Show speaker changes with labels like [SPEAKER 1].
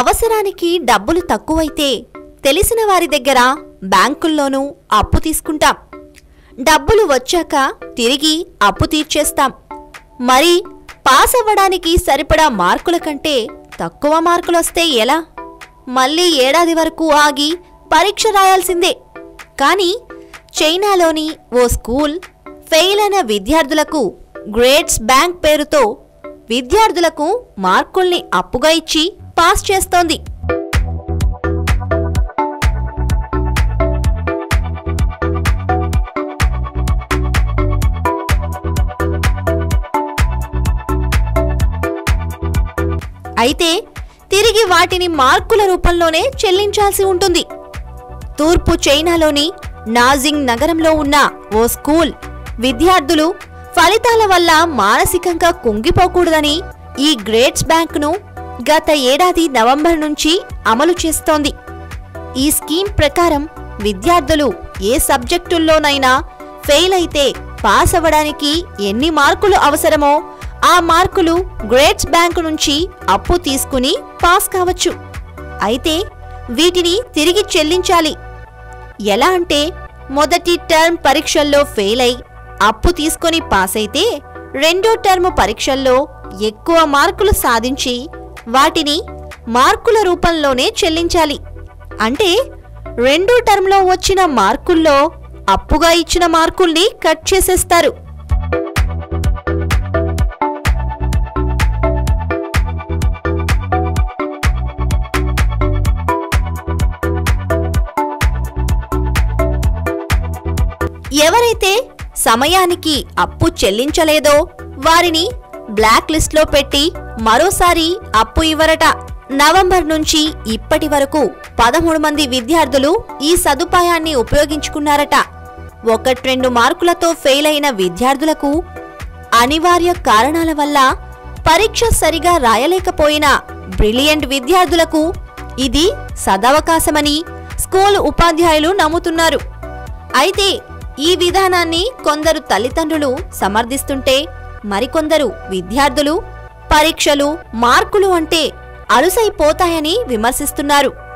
[SPEAKER 1] అవసరానికి డబ్బులు తక్కువైతే తెలిసిన వారి దగ్గర బ్యాంకుల్లోనూ అప్పు తీసుకుంటాం డబ్బులు వచ్చాక తిరిగి అప్పు తీర్చేస్తాం మరి పాస్ అవ్వడానికి సరిపడా మార్కుల కంటే తక్కువ మార్కులొస్తే ఎలా మళ్ళీ ఏడాది వరకు ఆగి పరీక్ష రాయాల్సిందే కానీ చైనాలోని ఓ స్కూల్ ఫెయిల్ అయిన విద్యార్థులకు గ్రేడ్స్ బ్యాంక్ పేరుతో విద్యార్థులకు మార్కుల్ని అప్పుగా ఇచ్చి పాస్ చేస్తోంది అయితే తిరిగి వాటిని మార్కుల రూపంలోనే చెల్లించాల్సి ఉంటుంది తూర్పు చైనాలోని నాజింగ్ నగరంలో ఉన్న ఓ స్కూల్ విద్యార్థులు ఫలితాల వల్ల మానసికంగా కుంగిపోకూడదని ఈ గ్రేడ్స్ బ్యాంక్ను గత ఏడాది నవంబర్ నుంచి అమలు చేస్తోంది ఈ స్కీమ్ ప్రకారం విద్యార్థులు ఏ సబ్జెక్టుల్లోనైనా ఫెయిల్ అయితే పాస్ అవ్వడానికి ఎన్ని మార్కులు అవసరమో ఆ మార్కులు గ్రేడ్స్ బ్యాంకు నుంచి అప్పు తీసుకుని పాస్ కావచ్చు అయితే వీటిని తిరిగి చెల్లించాలి ఎలా అంటే మొదటి టర్మ్ పరీక్షల్లో ఫెయిల్ అయి అప్పు తీసుకొని పాస్ అయితే రెండో టర్మ్ పరీక్షల్లో ఎక్కువ మార్కులు సాధించి వాటిని మార్కుల రూపంలోనే చెల్లించాలి అంటే రెండో టర్మ్లో వచ్చిన మార్కుల్లో అప్పుగా ఇచ్చిన మార్కుల్ని కట్ చేసేస్తారు ఎవరైతే సమయానికి అప్పు చెల్లించలేదో వారిని బ్లాక్ లిస్ట్లో పెట్టి మరోసారి అప్పు ఇవ్వరట నవంబర్ నుంచి ఇప్పటి వరకు పదమూడు మంది విద్యార్థులు ఈ సదుపాయాన్ని ఉపయోగించుకున్నారట ఒకటి రెండు మార్కులతో ఫెయిల్ అయిన విద్యార్థులకు అనివార్య కారణాల వల్ల పరీక్ష సరిగా రాయలేకపోయిన బ్రిలియంట్ విద్యార్థులకు ఇది సదవకాశమని స్కూల్ ఉపాధ్యాయులు నమ్ముతున్నారు అయితే ఈ విధానాన్ని కొందరు తల్లిదండ్రులు సమర్థిస్తుంటే మరికొందరు విద్యార్థులు పరీక్షలు మార్కులు అంటే అలుసైపోతాయని విమర్శిస్తున్నారు